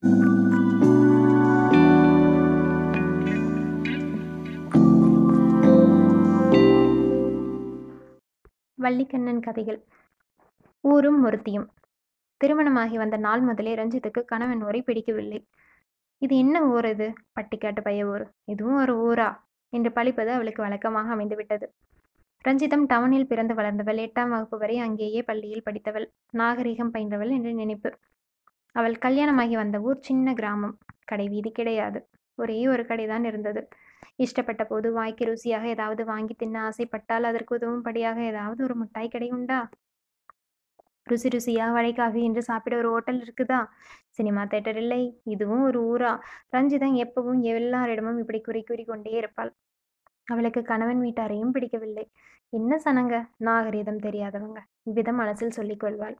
வள்ளிக்கண்ணன் கதைகள் ஊரும் ஒருத்தியும் திருமணமாகி வந்த நாள் முதலே ரஞ்சித்துக்கு கணவன் ஊரை பிடிக்கவில்லை இது என்ன ஊர் இது பட்டிக்காட்டு பைய ஊர் இதுவும் ஒரு ஊரா என்று பழிப்பது அவளுக்கு வழக்கமாக அமைந்துவிட்டது ரஞ்சிதம் டவுனில் பிறந்து வளர்ந்தவள் எட்டாம் வகுப்பு வரை அங்கேயே பள்ளியில் படித்தவள் நாகரிகம் பயின்றவள் என்று நினைப்பு அவள் கல்யாணமாகி வந்த ஊர் சின்ன கிராமம் கடை வீதி கிடையாது ஒரே ஒரு கடைதான் இருந்தது இஷ்டப்பட்ட போது வாய்க்கு ருசியாக ஏதாவது வாங்கி தின்ன ஆசைப்பட்டால் அதற்கு உதவும்படியாக ஏதாவது ஒரு மிட்டாய் கடை உண்டா ருசி ருசியா வடைக்காஃபி என்று சாப்பிட ஒரு ஹோட்டல் இருக்குதா சினிமா தேட்டர் இல்லை இதுவும் ஒரு ஊரா ரஞ்சிதம் எப்பவும் எல்லாரிடமும் இப்படி குறி கூறி கொண்டே இருப்பாள் அவளுக்கு கணவன் வீட்டாரையும் பிடிக்கவில்லை என்ன சனங்க நாகரீகம் தெரியாதவங்க இவ்விதம் மனசில் சொல்லிக் கொள்வாள்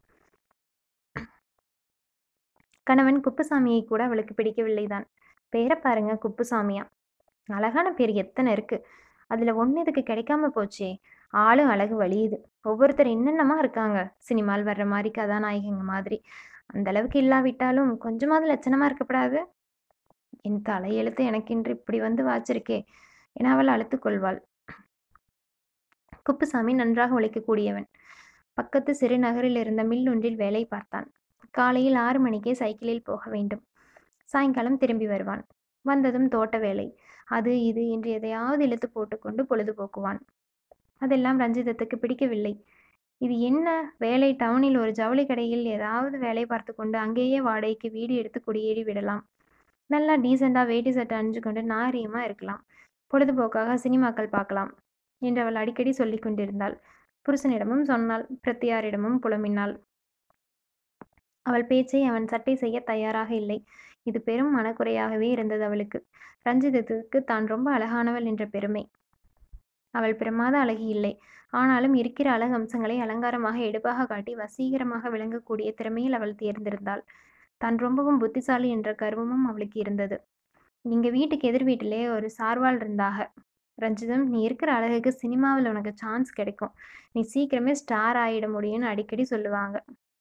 கணவன் குப்புசாமியை கூட அவளுக்கு பிடிக்கவில்லைதான் பேரை பாருங்க குப்புசாமியா அழகான பேர் எத்தனை இருக்கு அதுல ஒன்று இதுக்கு கிடைக்காம போச்சே ஆளும் அழகு வழியுது ஒவ்வொருத்தர் என்னென்னமா இருக்காங்க சினிமாவில் வர்ற மாதிரி கதாநாயகிங்க மாதிரி அந்த அளவுக்கு இல்லாவிட்டாலும் கொஞ்சமாவது லட்சணமா இருக்கப்படாது என் தலையெழுத்து எனக்கின்று இப்படி வந்து வாச்சிருக்கே என அவள் அழுத்து கொள்வாள் குப்புசாமி நன்றாக உழைக்கக்கூடியவன் பக்கத்து சிறு நகரில் இருந்த மில் ஒன்றில் வேலை பார்த்தான் காலையில் ஆறு மணிக்கே சைக்கிளில் போக வேண்டும் சாயங்காலம் திரும்பி வருவான் வந்ததும் தோட்ட வேலை அது இது என்று எதையாவது இழுத்து போட்டுக்கொண்டு பொழுதுபோக்குவான் அதெல்லாம் ரஞ்சிதத்துக்கு பிடிக்கவில்லை இது என்ன வேலை டவுனில் ஒரு ஜவுளி கடையில் ஏதாவது வேலை பார்த்து கொண்டு அங்கேயே வாடகைக்கு வீடு எடுத்து குடியேறி விடலாம் நல்லா டீசெண்டாக வேட்டி சட்டை அணிஞ்சு கொண்டு நாகரீகமாக இருக்கலாம் பொழுதுபோக்காக சினிமாக்கள் பார்க்கலாம் என்று அவள் அடிக்கடி சொல்லி கொண்டிருந்தாள் புருஷனிடமும் சொன்னாள் பிரத்தியாரிடமும் புலம்பினாள் அவள் பேச்சை அவன் சட்டை செய்ய தயாராக இல்லை இது பெரும் மனக்குறையாகவே இருந்தது அவளுக்கு ரஞ்சிதத்துக்கு தான் ரொம்ப அழகானவள் என்ற பெருமை அவள் பிரமாத அழகி இல்லை ஆனாலும் இருக்கிற அழகு அம்சங்களை அலங்காரமாக எடுப்பாக காட்டி வசீகரமாக விளங்கக்கூடிய திறமையில் அவள் தேர்ந்திருந்தாள் தான் ரொம்பவும் புத்திசாலி என்ற கர்வமும் அவளுக்கு இருந்தது எங்க வீட்டுக்கு எதிர் வீட்டிலே ஒரு சார்வாள் இருந்தாக ரஞ்சிதம் நீ இருக்கிற அழகுக்கு சினிமாவில் உனக்கு சான்ஸ் கிடைக்கும் நீ சீக்கிரமே ஸ்டார் ஆகிட முடியும்னு அடிக்கடி சொல்லுவாங்க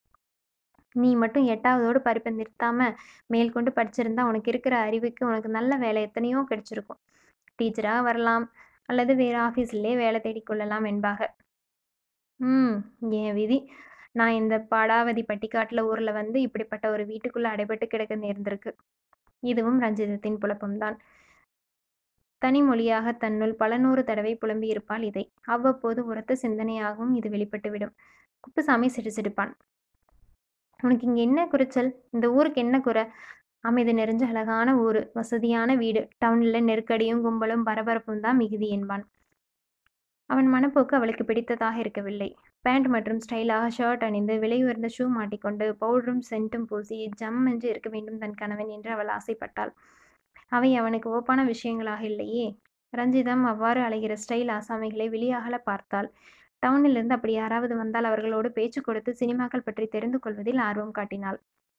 நீ மட்டும் எட்டாவதோடு படிப்பை நிறுத்தாம மேற்கொண்டு படிச்சிருந்தா உனக்கு இருக்கிற அறிவுக்கு உனக்கு நல்ல வேலை எத்தனையோ கிடைச்சிருக்கும் டீச்சராக வரலாம் அல்லது வேறு ஆஃபீஸ்லேயே வேலை தேடிக்கொள்ளலாம் என்பாக ம் என் விதி நான் இந்த பாடாவதி பட்டிக்காட்டில் ஊரில் வந்து இப்படிப்பட்ட ஒரு வீட்டுக்குள்ளே அடைபட்டு கிடக்க நேர்ந்திருக்கு இதுவும் ரஞ்சிதத்தின் புலப்பம்தான் தனி மொழியாக தன்னுள் பல நூறு தடவை புலம்பி இருப்பாள் இதை அவ்வப்போது உரத்த சிந்தனையாகவும் இது வெளிப்பட்டுவிடும் குப்புசாமி சிடுசிடுப்பான் உனக்கு இங்கே என்ன குறைச்சல் இந்த ஊருக்கு என்ன குறை அமைதி நிறைஞ்ச அழகான ஊர் வசதியான வீடு டவுனில் நெருக்கடியும் கும்பலும் பரபரப்பும் தான் மிகுதி என்பான் அவன் மனப்போக்கு அவளுக்கு பிடித்ததாக இருக்கவில்லை பேண்ட் மற்றும் ஸ்டைலாக ஷர்ட் அணிந்து விலை உயர்ந்த ஷூ மாட்டிக்கொண்டு பவுடரும் சென்ட்டும் பூசி ஜம் என்று இருக்க வேண்டும் தன் கணவன் என்று அவள் ஆசைப்பட்டாள் அவை அவனுக்கு ஓப்பான விஷயங்களாக இல்லையே ரஞ்சிதம் அவ்வாறு அலைகிற ஸ்டைல் ஆசாமிகளை வெளியாகல பார்த்தாள் டவுனிலிருந்து அப்படி யாராவது வந்தால் அவர்களோடு பேச்சு கொடுத்து சினிமாக்கள் பற்றி தெரிந்து கொள்வதில் ஆர்வம் காட்டினாள்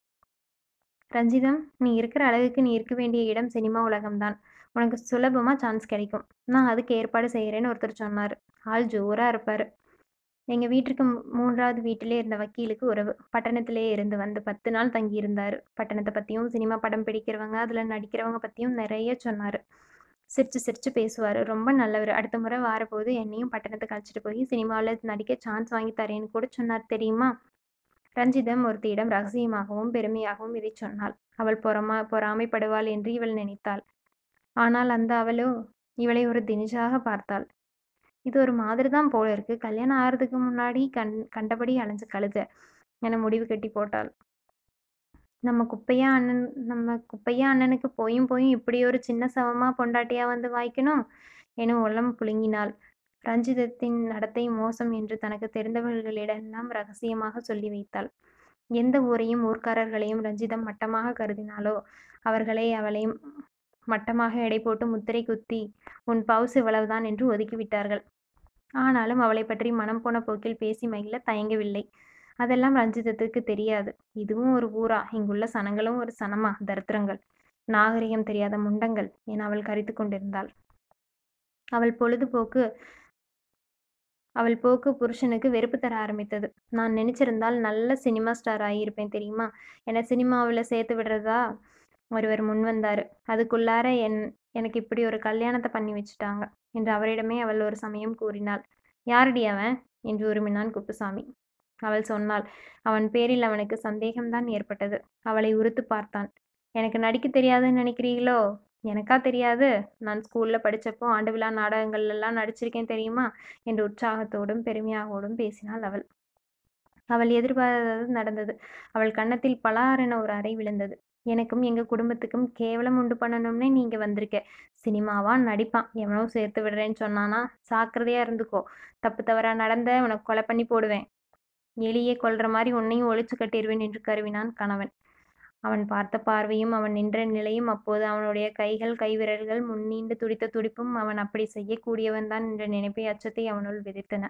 ரஞ்சிதம் நீ இருக்கிற அழகுக்கு நீ இருக்க வேண்டிய இடம் சினிமா உலகம்தான் உனக்கு சுலபமாக சான்ஸ் கிடைக்கும் நான் அதுக்கு ஏற்பாடு செய்கிறேன்னு ஒருத்தர் சொன்னார் ஆள் ஜோராக இருப்பார் எங்கள் வீட்டுக்கு மூன்றாவது வீட்டிலே இருந்த வக்கீலுக்கு உறவு பட்டணத்திலே இருந்து வந்து பத்து நாள் தங்கி இருந்தார் பட்டணத்தை பற்றியும் சினிமா படம் பிடிக்கிறவங்க அதில் நடிக்கிறவங்க பற்றியும் நிறைய சொன்னார் சிரிச்சு சிரிச்சு பேசுவார் ரொம்ப நல்லவர் அடுத்த முறை வரப்போது என்னையும் பட்டணத்துக்கு அழைச்சிட்டு போய் சினிமாவில் நடிக்க சான்ஸ் வாங்கி தரேன்னு கூட சொன்னார் தெரியுமா ரஞ்சிதம் ஒருத்தியிடம் ரகசியமாகவும் பெருமையாகவும் இதை சொன்னாள் அவள் பொறாமா பொறாமைப்படுவாள் என்று இவள் நினைத்தாள் ஆனால் அந்த அவளோ இவளை ஒரு தினிஷாக பார்த்தாள் இது ஒரு மாதிரி தான் போல இருக்கு கல்யாணம் ஆகிறதுக்கு முன்னாடி கண் கண்டபடி அலைஞ்சு கழுத என முடிவு கட்டி போட்டாள் நம்ம குப்பையா அண்ணன் நம்ம குப்பையா அண்ணனுக்கு போயும் போயும் இப்படி ஒரு சின்ன சவமா பொண்டாட்டியா வந்து வாய்க்கணும் என உள்ளம் புழுங்கினாள் ரஞ்சிதத்தின் நடத்தை மோசம் என்று தனக்கு தெரிந்தவர்களிடெல்லாம் ரகசியமாக சொல்லி வைத்தாள் எந்த ஊரையும் ஊர்க்காரர்களையும் ரஞ்சிதம் மட்டமாக கருதினாலோ அவர்களை அவளை மட்டமாக எடை போட்டு முத்திரை குத்தி உன் பவுஸ் இவ்வளவுதான் என்று ஒதுக்கிவிட்டார்கள் ஆனாலும் அவளை பற்றி மனம் போன போக்கில் பேசி மகிழ தயங்கவில்லை அதெல்லாம் ரஞ்சிதத்துக்கு தெரியாது இதுவும் ஒரு ஊரா இங்குள்ள சனங்களும் ஒரு சனமா தரித்திரங்கள் நாகரிகம் தெரியாத முண்டங்கள் என அவள் கரித்து கொண்டிருந்தாள் அவள் பொழுதுபோக்கு அவள் போக்கு புருஷனுக்கு வெறுப்பு தர ஆரம்பித்தது நான் நினைச்சிருந்தால் நல்ல சினிமா ஸ்டார் ஆகியிருப்பேன் தெரியுமா என்னை சினிமாவில் சேர்த்து விடுறதா ஒருவர் முன் வந்தாரு அதுக்குள்ளார என் எனக்கு இப்படி ஒரு கல்யாணத்தை பண்ணி வச்சுட்டாங்க என்று அவரிடமே அவள் ஒரு சமயம் கூறினாள் யாரடி அவன் என்று உருமினான் குப்புசாமி அவள் சொன்னாள் அவன் பேரில் அவனுக்கு சந்தேகம்தான் ஏற்பட்டது அவளை உறுத்து பார்த்தான் எனக்கு நடிக்க தெரியாதுன்னு நினைக்கிறீங்களோ எனக்கா தெரியாது நான் ஸ்கூல்ல படிச்சப்போ ஆண்டு விழா நாடகங்கள் எல்லாம் நடிச்சிருக்கேன் தெரியுமா என்று உற்சாகத்தோடும் பெருமையாகோடும் பேசினாள் அவள் அவள் எதிர்பாராதது நடந்தது அவள் கன்னத்தில் பலாரென ஒரு அறை விழுந்தது எனக்கும் எங்க குடும்பத்துக்கும் கேவலம் உண்டு பண்ணணும்னே நீங்க வந்திருக்க சினிமாவா நடிப்பான் எவனோ சேர்த்து விடுறேன்னு சொன்னானா சாக்கிரதையா இருந்துக்கோ தப்பு தவறா நடந்த உனக்கு கொலை பண்ணி போடுவேன் எலியை கொல்ற மாதிரி உன்னையும் ஒழிச்சு கட்டிடுவேன் என்று கருவினான் கணவன் அவன் பார்த்த பார்வையும் அவன் நின்ற நிலையும் அப்போது அவனுடைய கைகள் கைவிரல்கள் முன்னீண்டு துடித்த துடிப்பும் அவன் அப்படி செய்யக்கூடியவன்தான் என்ற நினைப்பை அச்சத்தை அவனுள் விதைத்தன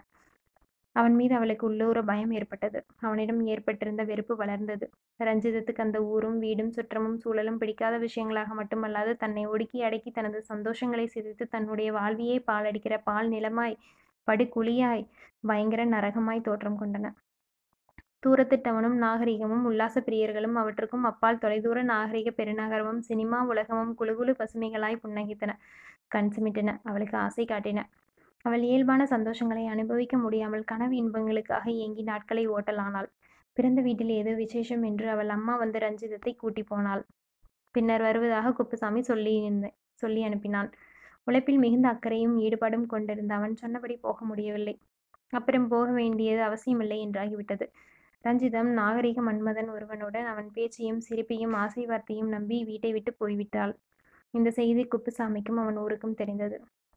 அவன் மீது அவளுக்கு உள்ளூர பயம் ஏற்பட்டது அவனிடம் ஏற்பட்டிருந்த வெறுப்பு வளர்ந்தது ரஞ்சிதத்துக்கு அந்த ஊரும் வீடும் சுற்றமும் சூழலும் பிடிக்காத விஷயங்களாக மட்டுமல்லாது தன்னை ஒடுக்கி அடக்கி தனது சந்தோஷங்களை சிதைத்து தன்னுடைய வாழ்வியை பாலடிக்கிற பால் நிலமாய் படுகுழியாய் பயங்கர நரகமாய் தோற்றம் கொண்டன தூரத்திட்டவனும் நாகரிகமும் உல்லாச பிரியர்களும் அவற்றுக்கும் அப்பால் தொலைதூர நாகரிக பெருநகரமும் சினிமா உலகமும் குழுகுழு பசுமைகளாய் புன்னகித்தன கண் சிமிட்டன அவளுக்கு ஆசை காட்டின அவள் இயல்பான சந்தோஷங்களை அனுபவிக்க முடியாமல் கனவு இன்பங்களுக்காக ஏங்கி நாட்களை ஓட்டலானாள் பிறந்த வீட்டில் ஏதோ விசேஷம் என்று அவள் அம்மா வந்து ரஞ்சிதத்தை கூட்டி போனாள் பின்னர் வருவதாக குப்புசாமி சொல்லி சொல்லி அனுப்பினான் உழைப்பில் மிகுந்த அக்கறையும் ஈடுபாடும் கொண்டிருந்த அவன் சொன்னபடி போக முடியவில்லை அப்புறம் போக வேண்டியது அவசியமில்லை என்றாகிவிட்டது ரஞ்சிதம் நாகரிக மன்மதன் ஒருவனுடன் அவன் பேச்சையும் சிரிப்பையும் ஆசை வார்த்தையும் நம்பி வீட்டை விட்டு போய்விட்டாள் இந்த செய்தி குப்புசாமிக்கும் அவன் ஊருக்கும் தெரிந்தது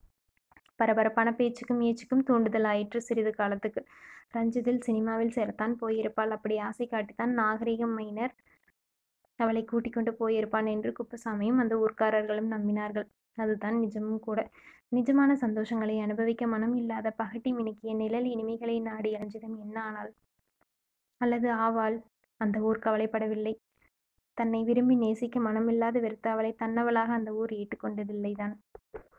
பரபரப்பான பேச்சுக்கும் ஏச்சுக்கும் தூண்டுதல் ஆயிற்று சிறிது காலத்துக்கு ரஞ்சிதில் சினிமாவில் சேரத்தான் போயிருப்பாள் அப்படி ஆசை காட்டித்தான் நாகரிக மைனர் அவளை கூட்டிக் கொண்டு போயிருப்பான் என்று குப்புசாமியும் அந்த ஊர்க்காரர்களும் நம்பினார்கள் அதுதான் நிஜமும் கூட நிஜமான சந்தோஷங்களை அனுபவிக்க மனம் இல்லாத பகட்டி மினுக்கிய நிழல் இனிமைகளை நாடி ரஞ்சிதம் என்ன ஆனாள் அல்லது ஆவாள் அந்த ஊர் கவலைப்படவில்லை தன்னை விரும்பி நேசிக்க மனமில்லாது வெறுத்த அவளை தன்னவளாக அந்த ஊர் ஏற்றுக்கொண்டதில்லைதான்